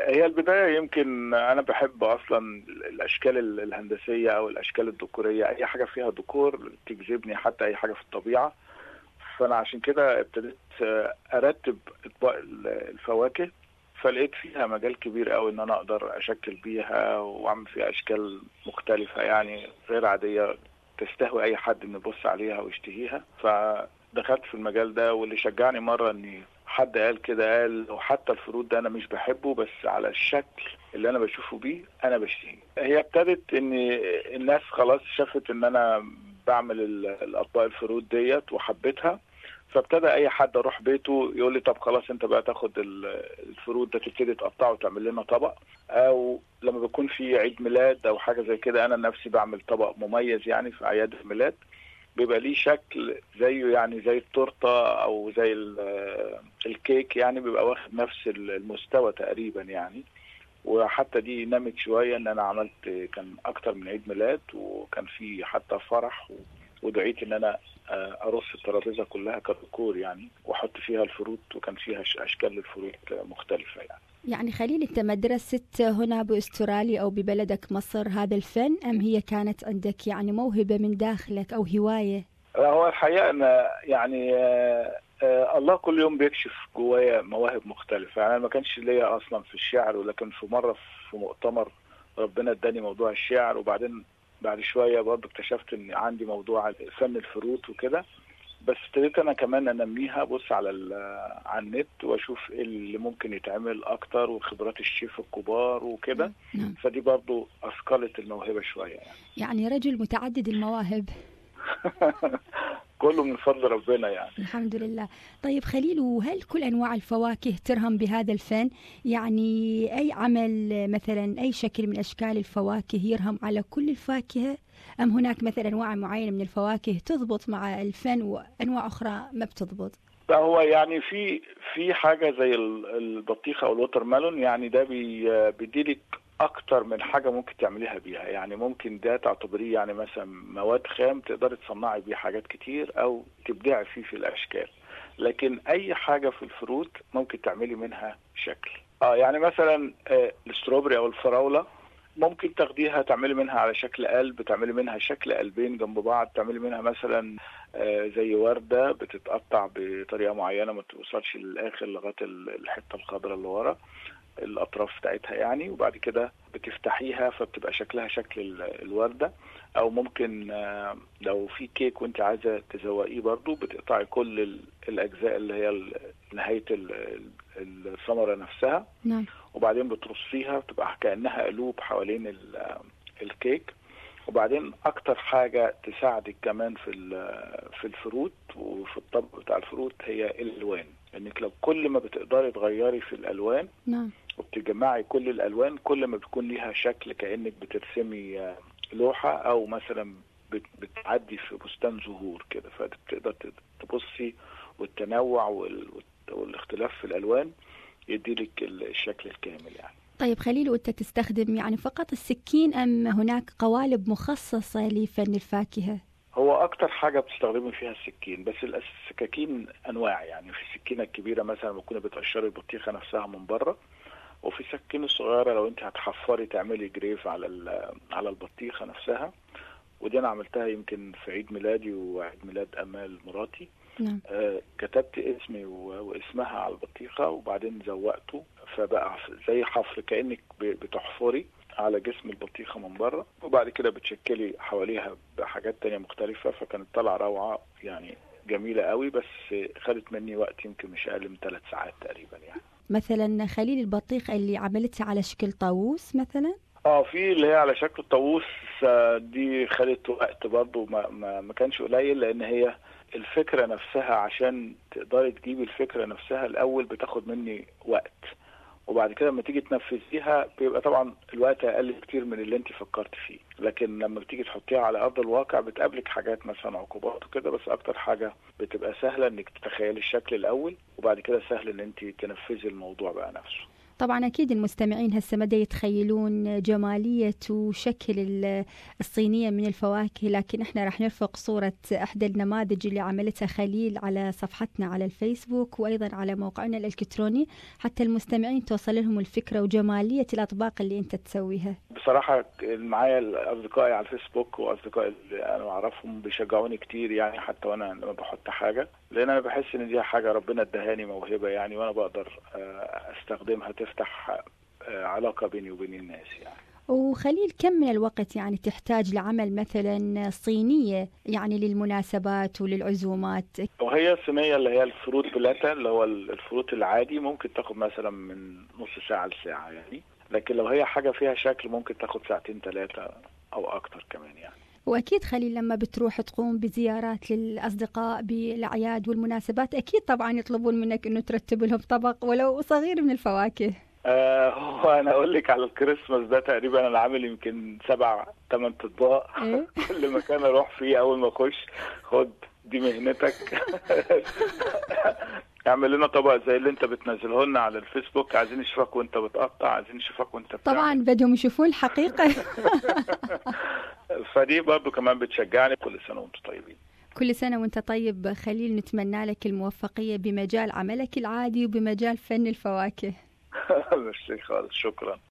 هي البدايه يمكن انا بحب اصلا الاشكال الهندسيه او الاشكال الديكوريه اي حاجه فيها ديكور تجذبني حتى اي حاجه في الطبيعه فانا عشان كده ابتديت ارتب اطباق الفواكه فلقيت فيها مجال كبير قوي ان انا اقدر اشكل بيها واعمل فيها اشكال مختلفه يعني غير عاديه تستهوي اي حد انه يبص عليها ويشتهيها فدخلت في المجال ده واللي شجعني مره اني حد قال كده قال وحتى الفروت ده انا مش بحبه بس على الشكل اللي انا بشوفه بيه انا بشتهيه هي ابتدت ان الناس خلاص شافت ان انا بعمل الاطباق الفروت ديت وحبيتها فابتدى اي حد اروح بيته يقول لي طب خلاص انت بقى تاخد الفروت ده تبتدي تقطعه وتعمل لنا طبق او لما بيكون في عيد ميلاد او حاجه زي كده انا نفسي بعمل طبق مميز يعني في اعياد الميلاد بيبقى ليه شكل زيه يعني زي التورته او زي الكيك يعني بيبقى واخد نفس المستوى تقريبا يعني وحتى دي نمت شويه ان انا عملت كان اكتر من عيد ميلاد وكان في حتى فرح ودعيت ان انا ارص الترابيزه كلها كديكور يعني واحط فيها الفروت وكان فيها اشكال للفروت مختلفه يعني يعني خليل انت ما درست هنا باستراليا او ببلدك مصر هذا الفن ام هي كانت عندك يعني موهبه من داخلك او هوايه؟ لا هو الحقيقه انا يعني آه آه الله كل يوم بيكشف جوايا مواهب مختلفه يعني انا ما كانش ليا اصلا في الشعر ولكن في مره في مؤتمر ربنا اداني موضوع الشعر وبعدين بعد شويه برضه اكتشفت ان عندي موضوع فن الفروت وكده بس ابتديت انا كمان انميها بص على على النت واشوف ايه اللي ممكن يتعمل اكتر وخبرات الشيف الكبار وكده نعم. فدي برضه اثقلت الموهبه شويه يعني يعني رجل متعدد المواهب كله من فضل ربنا يعني الحمد لله طيب خليل وهل كل انواع الفواكه ترهم بهذا الفن يعني اي عمل مثلا اي شكل من اشكال الفواكه يرهم على كل الفاكهه ام هناك مثلا انواع معينه من الفواكه تضبط مع الفن وانواع اخرى ما بتضبط هو يعني في في حاجه زي البطيخه او الوتر ميلون يعني ده بي بيديلك اكتر من حاجه ممكن تعمليها بيها يعني ممكن ده تعتبريه يعني مثلا مواد خام تقدري تصنعي بيه حاجات كتير او تبدعي فيه في الاشكال لكن اي حاجه في الفروت ممكن تعملي منها شكل اه يعني مثلا آه الاستروبري او الفراوله ممكن تاخديها تعملي منها على شكل قلب تعملي منها شكل قلبين جنب بعض تعملي منها مثلا آه زي ورده بتتقطع بطريقه معينه ما توصلش للاخر لغايه الحته الخضراء اللي ورا الاطراف بتاعتها يعني وبعد كده بتفتحيها فبتبقى شكلها شكل الورده او ممكن لو في كيك وانت عايزه تزوقيه برضو بتقطعي كل الاجزاء اللي هي نهايه الثمره نفسها نعم وبعدين بترصيها بتبقى كانها قلوب حوالين الكيك وبعدين اكتر حاجه تساعدك كمان في في الفروت وفي الطبق بتاع الفروت هي الالوان انك لو كل ما بتقدري تغيري في الالوان نعم وبتجمعي كل الالوان كل ما بتكون ليها شكل كانك بترسمي لوحه او مثلا بتعدي في بستان زهور كده فبتقدر تبصي والتنوع والاختلاف في الالوان يديلك الشكل الكامل يعني طيب خليل وانت تستخدم يعني فقط السكين ام هناك قوالب مخصصه لفن الفاكهه؟ هو اكتر حاجه بتستخدمي فيها السكين بس السكاكين انواع يعني في السكينه الكبيره مثلا بتكوني بتقشري البطيخه نفسها من بره وفي السكين الصغيره لو انت هتحفري تعملي جريف على على البطيخه نفسها ودي انا عملتها يمكن في عيد ميلادي وعيد ميلاد امال مراتي نعم. آه كتبت اسمي واسمها على البطيخه وبعدين زوقته فبقى زي حفر كانك بتحفري على جسم البطيخه من بره وبعد كده بتشكلي حواليها بحاجات تانية مختلفه فكانت طالعه روعه يعني جميله قوي بس خدت مني وقت يمكن مش اقل من ثلاث ساعات تقريبا يعني مثلا خليل البطيخ اللي عملتها على شكل طاووس مثلا اه في اللي هي على شكل طاووس دي خدت وقت برضه ما, ما, ما كانش قليل لان هي الفكره نفسها عشان تقدري تجيبي الفكره نفسها الاول بتاخد مني وقت وبعد كده لما تيجي تنفذيها بيبقى طبعا الوقت اقل كتير من اللي انت فكرت فيه لكن لما بتيجي تحطيها على ارض الواقع بتقابلك حاجات مثلا عقوبات وكده بس اكتر حاجه بتبقى سهله انك تتخيلي الشكل الاول وبعد كده سهل ان انت تنفذي الموضوع بقى نفسه طبعا أكيد المستمعين هسه مدى يتخيلون جمالية وشكل الصينية من الفواكه لكن احنا راح نرفق صورة أحدى النماذج اللي عملتها خليل على صفحتنا على الفيسبوك وأيضا على موقعنا الإلكتروني حتى المستمعين توصل لهم الفكرة وجمالية الأطباق اللي أنت تسويها بصراحة معايا أصدقائي على الفيسبوك وأصدقائي اللي أنا أعرفهم بيشجعوني كتير يعني حتى وأنا لما بحط حاجة لأن أنا بحس إن دي حاجة ربنا ادهاني موهبة يعني وأنا بقدر أستخدمها تفتح علاقة بيني وبين الناس يعني وخليل كم من الوقت يعني تحتاج لعمل مثلا صينية يعني للمناسبات وللعزومات وهي الصينية اللي هي الفروت بلاتا اللي هو الفروت العادي ممكن تاخد مثلا من نص ساعة لساعة يعني لكن لو هي حاجة فيها شكل ممكن تاخد ساعتين ثلاثة أو أكتر كمان يعني واكيد خليل لما بتروح تقوم بزيارات للاصدقاء بالاعياد والمناسبات اكيد طبعا يطلبون منك انه ترتب لهم طبق ولو صغير من الفواكه آه هو انا اقول لك على الكريسماس ده تقريبا انا عامل يمكن سبع ثمان اطباق إيه؟ كل مكان اروح فيه اول ما اخش خد دي مهنتك اعمل لنا طبق زي اللي انت بتنزله لنا على الفيسبوك عايزين نشوفك وانت بتقطع عايزين نشوفك وانت بتعمل. طبعا بدهم يشوفون الحقيقة فدي برضو كمان بتشجعني كل سنه وانتم طيبين كل سنة وانت طيب خليل نتمنى لك الموفقية بمجال عملك العادي وبمجال فن الفواكه ميرسي خالص شكرا